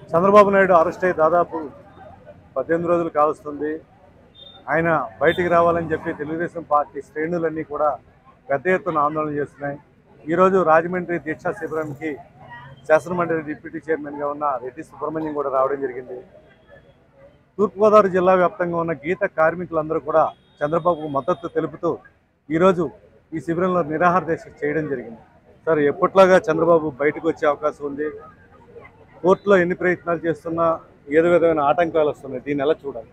Chandrababu Naidu arrest అయ్యి దాదాపు పద్దెనిమిది రోజులు కావస్తుంది ఆయన బయటికి రావాలని చెప్పి తెలుగుదేశం పార్టీ శ్రేణులన్నీ కూడా పెద్ద ఎత్తున ఆందోళన చేస్తున్నాయి ఈరోజు రాజమండ్రి దీక్షా శిబిరానికి శాసనమండలి డిప్యూటీ చైర్మన్గా ఉన్న రెడ్డి సుబ్రహ్మణ్యం కూడా రావడం జరిగింది తూర్పుగోదావరి జిల్లా వ్యాప్తంగా ఉన్న గీత కార్మికులందరూ కూడా చంద్రబాబుకు మద్దతు తెలుపుతూ ఈరోజు ఈ శిబిరంలో నిరాహార దీక్ష చేయడం జరిగింది సార్ ఎప్పట్లాగా చంద్రబాబు బయటకు వచ్చే అవకాశం ఉంది కోర్టులో ఎన్ని ప్రయత్నాలు చేస్తున్నా ఏదో విధమైన ఆటంకాలు వస్తున్నాయి దీన్ని ఎలా చూడాలి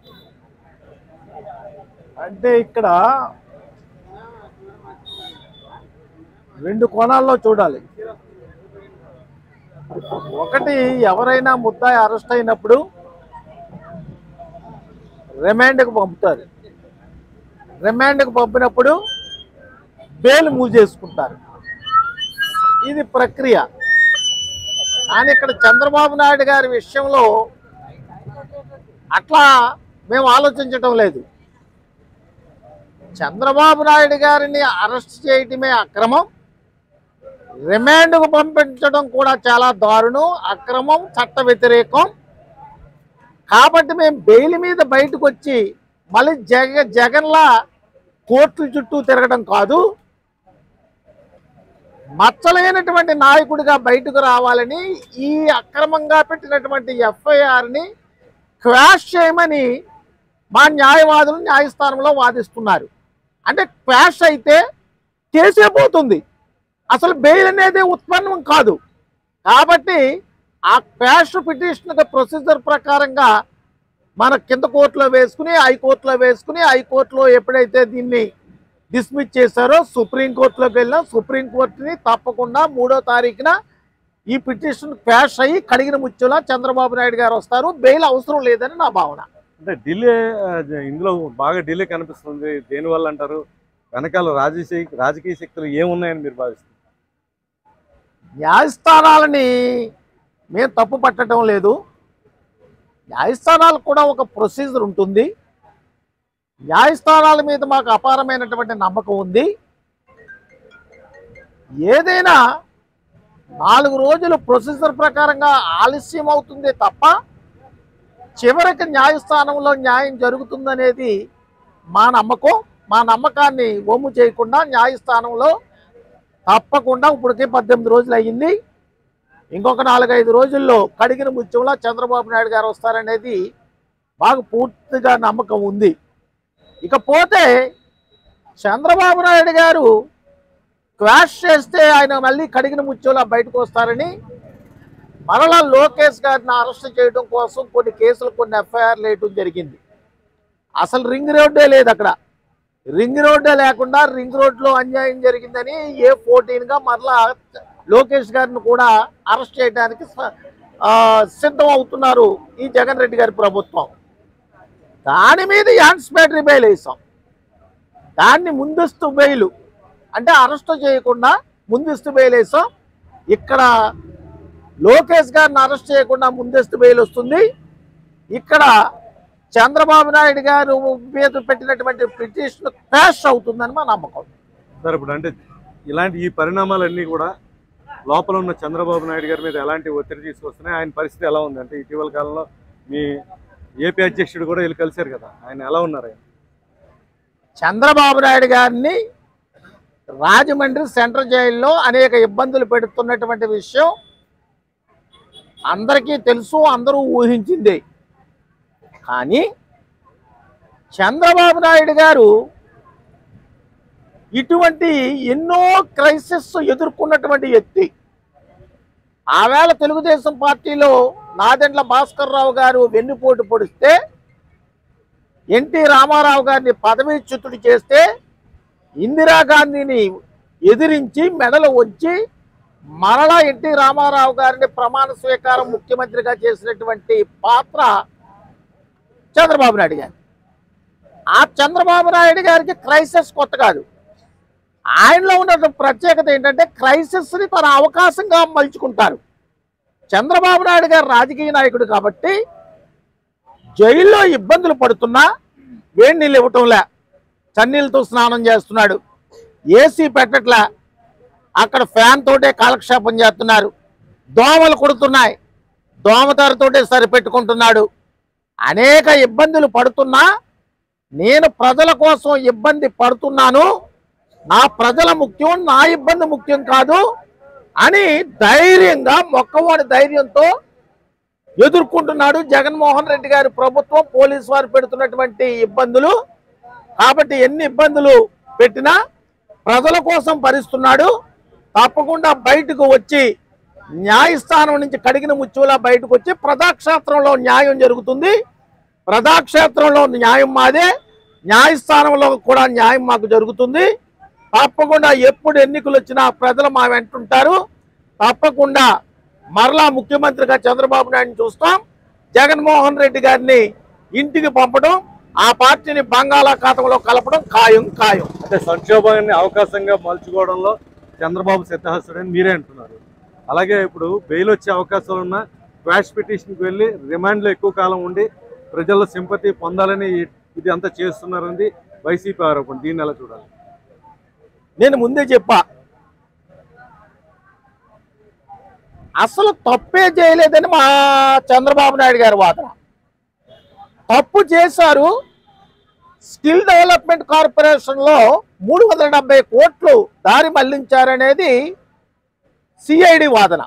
అంటే ఇక్కడ రెండు కోణాల్లో చూడాలి ఒకటి ఎవరైనా ముద్దాయి అరెస్ట్ అయినప్పుడు రిమాండ్కి పంపుతారు రిమాండ్కి పంపినప్పుడు బెయిల్ మూవ్ చేసుకుంటారు ఇది ప్రక్రియ కానీ ఇక్కడ చంద్రబాబు నాయుడు గారి విషయంలో అట్లా మేము ఆలోచించటం లేదు చంద్రబాబు నాయుడు గారిని అరెస్ట్ చేయటమే అక్రమం రిమాండ్కు పంపించడం కూడా చాలా దారుణం అక్రమం చట్ట వ్యతిరేకం కాబట్టి మేము బెయిల్ మీద బయటకు వచ్చి మళ్ళీ జగ జగన్లా కోర్టుల చుట్టూ తిరగడం కాదు మచ్చలేనటువంటి నాయకుడిగా బయటకు రావాలని ఈ అక్రమంగా పెట్టినటువంటి ఎఫ్ఐఆర్ని క్వాష్ చేయమని మా న్యాయవాదులు న్యాయస్థానంలో వాదిస్తున్నారు అంటే క్వాష్ అయితే కేసే పోతుంది అసలు బెయిల్ అనేది ఉత్పన్నం కాదు కాబట్టి ఆ క్వాష్ పిటిషన్ ప్రొసీజర్ ప్రకారంగా మన కింద కోర్టులో వేసుకుని హైకోర్టులో వేసుకుని హైకోర్టులో ఎప్పుడైతే దీన్ని డిస్మిస్ చేశారో సుప్రీంకోర్టులోకి వెళ్ళినా సుప్రీంకోర్టుని తప్పకుండా మూడో తారీఖున ఈ పిటిషన్ క్వాష్ అయ్యి కడిగిన ముచ్చులా చంద్రబాబు నాయుడు గారు వస్తారు బెయిల్ అవసరం లేదని నా భావన అంటే డిలే ఆ, ఇందులో బాగా డిలే కనిపిస్తుంది దేనివల్ల అంటారు వెనకాల రాజకీయ రాజకీయ శక్తులు ఏమున్నాయని మీరు భావిస్తారు న్యాయస్థానాలని మేము తప్పు పట్టడం లేదు న్యాయస్థానాలకు కూడా ఒక ప్రొసీజర్ ఉంటుంది న్యాయస్థానాల మీద మాకు అపారమైనటువంటి నమ్మకం ఉంది ఏదైనా నాలుగు రోజులు ప్రొసీజర్ ప్రకారంగా ఆలస్యం అవుతుంది తప్ప చివరికి న్యాయస్థానంలో న్యాయం జరుగుతుందనేది మా నమ్మకం మా నమ్మకాన్ని ఒమ్ము చేయకుండా న్యాయస్థానంలో తప్పకుండా ఇప్పటికే పద్దెనిమిది రోజులు అయ్యింది ఇంకొక నాలుగైదు రోజుల్లో కడిగిన ముత్యంలో చంద్రబాబు నాయుడు గారు వస్తారనేది మాకు పూర్తిగా నమ్మకం ఉంది ఇకపోతే చంద్రబాబు నాయుడు గారు క్వాష్ చేస్తే ఆయన మళ్ళీ కడిగిన ముత్యంలో బయటకు వస్తారని మరలా లోకేష్ గారిని అరెస్ట్ చేయడం కోసం కొన్ని కేసులు కొన్ని ఎఫ్ఐఆర్లు వేయడం జరిగింది అసలు రింగ్ రోడ్డే లేదు అక్కడ రింగ్ రోడ్డే లేకుండా రింగ్ రోడ్లో అన్యాయం జరిగిందని ఏ ఫోర్టీన్గా మరలా లోకేష్ గారిని కూడా అరెస్ట్ చేయడానికి స- ఆ, సిద్ధం అవుతున్నారు ఈ జగన్ రెడ్డి గారి ప్రభుత్వం దాని మీద యాన్స్పేటరీ బెయిల్ వేసాం దాన్ని ముందస్తు బెయిల్ అంటే అరెస్ట్ చేయకుండా ముందస్తు బెయిల్ వేసాం ఇక్కడ లోకేష్ గారిని అరెస్ట్ చేయకుండా ముందస్తు బెయిల్ వస్తుంది ఇక్కడ చంద్రబాబు నాయుడు గారు మీద పెట్టినటువంటి పిటిషన్ క్రాష్ అవుతుందని మా నమ్మకం సార్ ఇప్పుడు అంటే ఇలాంటి ఈ పరిణామాలన్నీ కూడా లోపల ఉన్న చంద్రబాబు నాయుడు గారి మీద ఎలాంటి ఒత్తిడి తీసుకొస్తున్నాయి ఆయన పరిస్థితి ఎలా ఉంది అంటే ఇటీవల కాలంలో మీ ఏపీ అధ్యక్షుడు కూడా వీళ్ళు కలిశారు కదా ఆయన ఎలా ఉన్నారు ఆయన చంద్రబాబు నాయుడు గారిని రాజమండ్రి సెంట్రల్ జైల్లో అనేక ఇబ్బందులు పెడుతున్నటువంటి విషయం అందరికీ తెలుసు అందరూ ఊహించింది కానీ చంద్రబాబు నాయుడు గారు ఇటువంటి ఎన్నో క్రైసిస్ ఎదుర్కొన్నటువంటి వ్యక్తి ఆవేళ తెలుగుదేశం పార్టీలో నాదెండ్ల భాస్కర్ రావు గారు వెన్నుపోటు పొడిస్తే ఎన్టీ రామారావు గారిని పదవీచ్యుతుడు చేస్తే ఇందిరాగాంధీని ఎదిరించి మెడలు వచ్చి మరలా ఎన్టీ రామారావు గారిని ప్రమాణ స్వీకారం ముఖ్యమంత్రిగా చేసినటువంటి పాత్ర చంద్రబాబు నాయుడు గారు ఆ చంద్రబాబు నాయుడు గారికి క్రైసిస్ కొత్త కాదు ఆయనలో ఉన్న ప్రత్యేకత ఏంటంటే క్రైసిస్ని తన అవకాశంగా మలుచుకుంటారు చంద్రబాబు నాయుడు గారు రాజకీయ నాయకుడు కాబట్టి జైల్లో ఇబ్బందులు పడుతున్నా వేడి నీళ్ళు ఇవ్వటంలే చన్నీళ్ళతో స్నానం చేస్తున్నాడు ఏసీ పెట్టట్లే అక్కడ ఫ్యాన్ తోటే కాలక్షేపం చేస్తున్నారు దోమలు కొడుతున్నాయి దోమతారుతోటే సరిపెట్టుకుంటున్నాడు అనేక ఇబ్బందులు పడుతున్నా నేను ప్రజల కోసం ఇబ్బంది పడుతున్నాను నా ప్రజల ముఖ్యం నా ఇబ్బంది ముఖ్యం కాదు అని ధైర్యంగా మొక్కవాడి ధైర్యంతో ఎదుర్కొంటున్నాడు జగన్మోహన్ రెడ్డి గారి ప్రభుత్వం పోలీసు వారు పెడుతున్నటువంటి ఇబ్బందులు కాబట్టి ఎన్ని ఇబ్బందులు పెట్టినా ప్రజల కోసం భరిస్తున్నాడు తప్పకుండా బయటకు వచ్చి న్యాయస్థానం నుంచి కడిగిన ముచ్చులా బయటకు వచ్చి ప్రజాక్షేత్రంలో న్యాయం జరుగుతుంది ప్రజాక్షేత్రంలో న్యాయం మాదే న్యాయస్థానంలో కూడా న్యాయం మాకు జరుగుతుంది తప్పకుండా ఎప్పుడు ఎన్నికలు వచ్చినా ప్రజలు మా వెంటుంటారు తప్పకుండా మరలా ముఖ్యమంత్రిగా చంద్రబాబు నాయుడు చూస్తాం జగన్మోహన్ రెడ్డి గారిని ఇంటికి పంపడం ఆ పార్టీని బంగాళాఖాతంలో కలపడం ఖాయం ఖాయం అంటే సంక్షోభాన్ని అవకాశంగా మలుచుకోవడంలో చంద్రబాబు సిద్ధహస్తుడని మీరే అంటున్నారు అలాగే ఇప్పుడు బెయిల్ వచ్చే అవకాశాలు ఉన్న క్వాష్ పిటిషన్కి వెళ్ళి రిమాండ్లో ఎక్కువ కాలం ఉండి ప్రజల సింపతి పొందాలని ఇది అంతా చేస్తున్నారని వైసీపీ ఆరోపణ దీన్ని ఎలా చూడాలి నేను ముందే చెప్పా అసలు తప్పే చేయలేదని మా చంద్రబాబు నాయుడు గారి వాదన తప్పు చేశారు స్కిల్ డెవలప్మెంట్ కార్పొరేషన్ లో మూడు వందల డెబ్బై కోట్లు దారి మళ్లించారనేది సిఐడి వాదన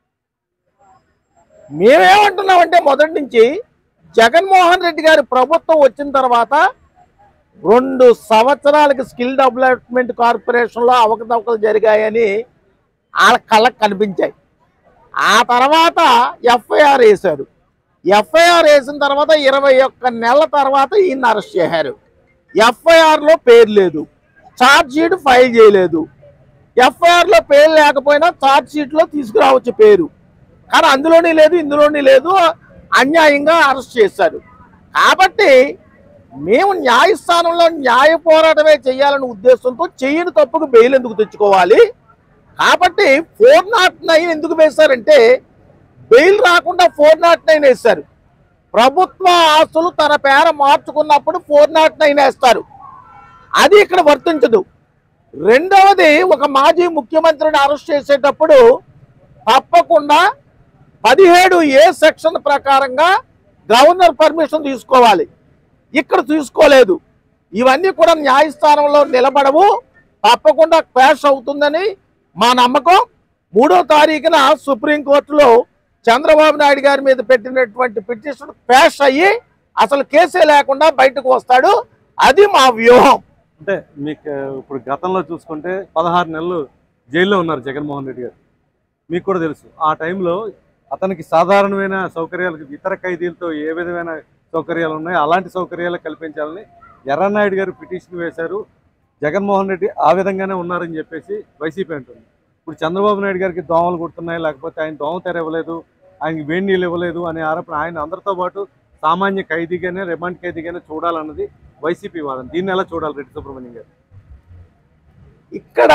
మేమేమంటున్నామంటే మొదటి నుంచి జగన్మోహన్ రెడ్డి గారి ప్రభుత్వం వచ్చిన తర్వాత రెండు సంవత్సరాలకి స్కిల్ డెవలప్మెంట్ కార్పొరేషన్లో అవకతవకలు జరిగాయని వాళ్ళ కళ్ళకు కనిపించాయి ఆ తర్వాత ఎఫ్ఐఆర్ వేశారు ఎఫ్ఐఆర్ వేసిన తర్వాత ఇరవై ఒక్క నెలల తర్వాత ఈయన అరెస్ట్ చేశారు ఎఫ్ఐఆర్లో పేరు లేదు ఛార్జ్ షీట్ ఫైల్ చేయలేదు ఎఫ్ఐఆర్లో పేరు లేకపోయినా ఛార్జ్ షీట్లో తీసుకురావచ్చు పేరు కానీ అందులోని లేదు ఇందులోని లేదు అన్యాయంగా అరెస్ట్ చేశారు కాబట్టి మేము న్యాయస్థానంలో న్యాయ పోరాటమే చేయాలనే ఉద్దేశంతో చేయని తప్పుకు బెయిల్ ఎందుకు తెచ్చుకోవాలి కాబట్టి ఫోర్ నాట్ నైన్ ఎందుకు వేశారంటే బెయిల్ రాకుండా ఫోర్ నాట్ నైన్ వేశారు ప్రభుత్వ ఆస్తులు తన పేర మార్చుకున్నప్పుడు ఫోర్ నాట్ నైన్ వేస్తారు అది ఇక్కడ వర్తించదు రెండవది ఒక మాజీ ముఖ్యమంత్రిని అరెస్ట్ చేసేటప్పుడు తప్పకుండా పదిహేడు ఏ సెక్షన్ ప్రకారంగా గవర్నర్ పర్మిషన్ తీసుకోవాలి ఇక్కడ తీసుకోలేదు ఇవన్నీ కూడా న్యాయస్థానంలో నిలబడవు తప్పకుండా క్వాష్ అవుతుందని మా నమ్మకం మూడో తారీఖున సుప్రీంకోర్టులో చంద్రబాబు నాయుడు గారి మీద పెట్టినటువంటి పిటిషన్ క్వాష్ అయ్యి అసలు కేసే లేకుండా బయటకు వస్తాడు అది మా వ్యూహం అంటే మీకు ఇప్పుడు గతంలో చూసుకుంటే పదహారు నెలలు జైల్లో ఉన్నారు జగన్మోహన్ రెడ్డి గారు మీకు కూడా తెలుసు ఆ టైంలో అతనికి సాధారణమైన సౌకర్యాలు ఇతర ఖైదీలతో ఏ విధమైన సౌకర్యాలు ఉన్నాయో అలాంటి సౌకర్యాలు కల్పించాలని ఎర్రనాయుడు గారు పిటిషన్ వేశారు జగన్మోహన్ రెడ్డి ఆ విధంగానే ఉన్నారని చెప్పేసి వైసీపీ అంటుంది ఇప్పుడు చంద్రబాబు నాయుడు గారికి దోమలు కుడుతున్నాయి లేకపోతే ఆయన దోమ తెర ఇవ్వలేదు ఆయనకి వేడి నీళ్ళు ఇవ్వలేదు అనే ఆరోపణ ఆయన అందరితో పాటు సామాన్య ఖైదీగానే రిమాండ్ ఖైదీగానే చూడాలన్నది వైసీపీ వాదన దీన్ని ఎలా చూడాలి రెడ్డి సుబ్రహ్మణ్యం గారు ఇక్కడ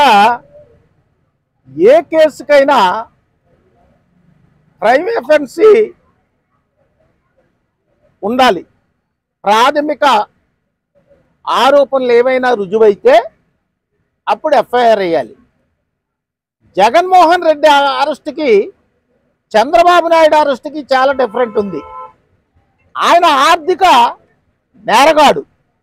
ఏ కేసుకైనా ప్రైమ్ ఎఫెన్సీ ఉండాలి ప్రాథమిక ఆరోపణలు ఏమైనా రుజువైతే అప్పుడు ఎఫ్ఐఆర్ వేయాలి జగన్మోహన్ రెడ్డి అరెస్ట్కి చంద్రబాబు నాయుడు అరెస్ట్కి చాలా డిఫరెంట్ ఉంది ఆయన ఆర్థిక నేరగాడు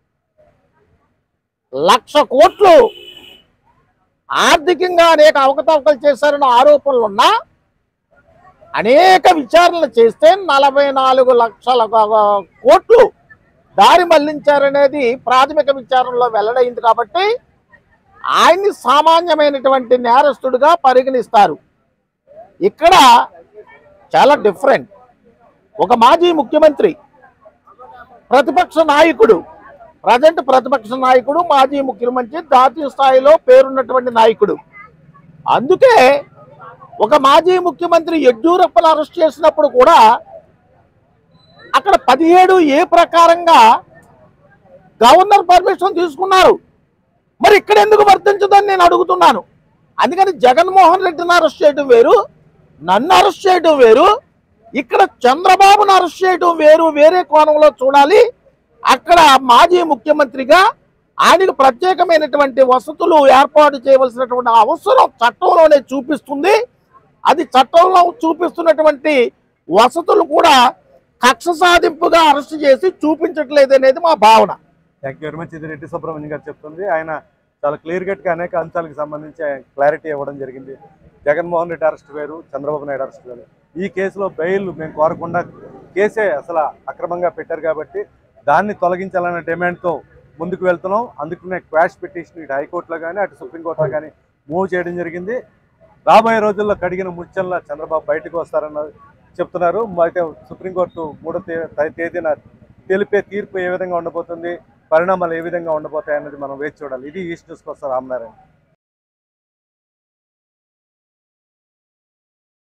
లక్ష కోట్లు ఆర్థికంగా అనేక అవకతవకలు చేశారన్న ఆరోపణలు ఉన్నా అనేక విచారణలు చేస్తే నలభై నాలుగు లక్షల గ- కోట్లు దారి మళ్లించారనేది ప్రాథమిక విచారణలో వెల్లడైంది కాబట్టి ఆయన్ని సామాన్యమైనటువంటి నేరస్తుడిగా పరిగణిస్తారు ఇక్కడ చాలా డిఫరెంట్ ఒక మాజీ ముఖ్యమంత్రి ప్రతిపక్ష నాయకుడు ప్రజెంట్ ప్రతిపక్ష నాయకుడు మాజీ ముఖ్యమంత్రి జాతీయ స్థాయిలో పేరున్నటువంటి నాయకుడు అందుకే ఒక మాజీ ముఖ్యమంత్రి యడ్యూరప్పను అరెస్ట్ చేసినప్పుడు కూడా అక్కడ పదిహేడు ఏ ప్రకారంగా గవర్నర్ పర్మిషన్ తీసుకున్నారు మరి ఇక్కడ ఎందుకు వర్తించదని నేను అడుగుతున్నాను అందుకని జగన్మోహన్ రెడ్డిని అరెస్ట్ చేయడం వేరు నన్ను అరెస్ట్ చేయడం వేరు ఇక్కడ చంద్రబాబును అరెస్ట్ చేయడం వేరు వేరే కోణంలో చూడాలి అక్కడ మాజీ ముఖ్యమంత్రిగా ఆయనకు ప్రత్యేకమైనటువంటి వసతులు ఏర్పాటు చేయవలసినటువంటి అవసరం చట్టంలోనే చూపిస్తుంది అది చట్టంలో చూపిస్తున్నటువంటి వసతులు కూడా కక్ష సాధింపుగా అరెస్ట్ చేసి చూపించట్లేదు అనేది మా భావన థ్యాంక్ యూ వెరీ మచ్ ఇది రెడ్డి సుబ్రహ్మణ్యం గారు చెప్తుంది ఆయన చాలా క్లియర్ కట్గా అనేక అంశాలకు సంబంధించి ఆయన క్లారిటీ ఇవ్వడం జరిగింది జగన్మోహన్ రెడ్డి అరెస్ట్ వేరు చంద్రబాబు నాయుడు అరెస్ట్ వేరు ఈ కేసులో బెయిల్ మేము కోరకుండా కేసే అసలు అక్రమంగా పెట్టారు కాబట్టి దాన్ని తొలగించాలనే డిమాండ్తో ముందుకు వెళ్తున్నాం అందుకనే క్వాష్ పిటిషన్ ఇటు హైకోర్టులో కానీ అటు సుప్రీంకోర్టులో కానీ మూవ్ చేయడం జరిగింది రాబోయే రోజుల్లో కడిగిన ముచ్చంలా చంద్రబాబు బయటకు వస్తారన్న చెప్తున్నారు అయితే సుప్రీంకోర్టు మూడో తే- తేదీన తెలిపే తీర్పు ఏ విధంగా ఉండబోతుంది పరిణామాలు ఏ విధంగా ఉండబోతాయి అన్నది మనం వేచి చూడాలి ఇది ఈస్ట్ న్యూస్ కోసం రామనారాయణ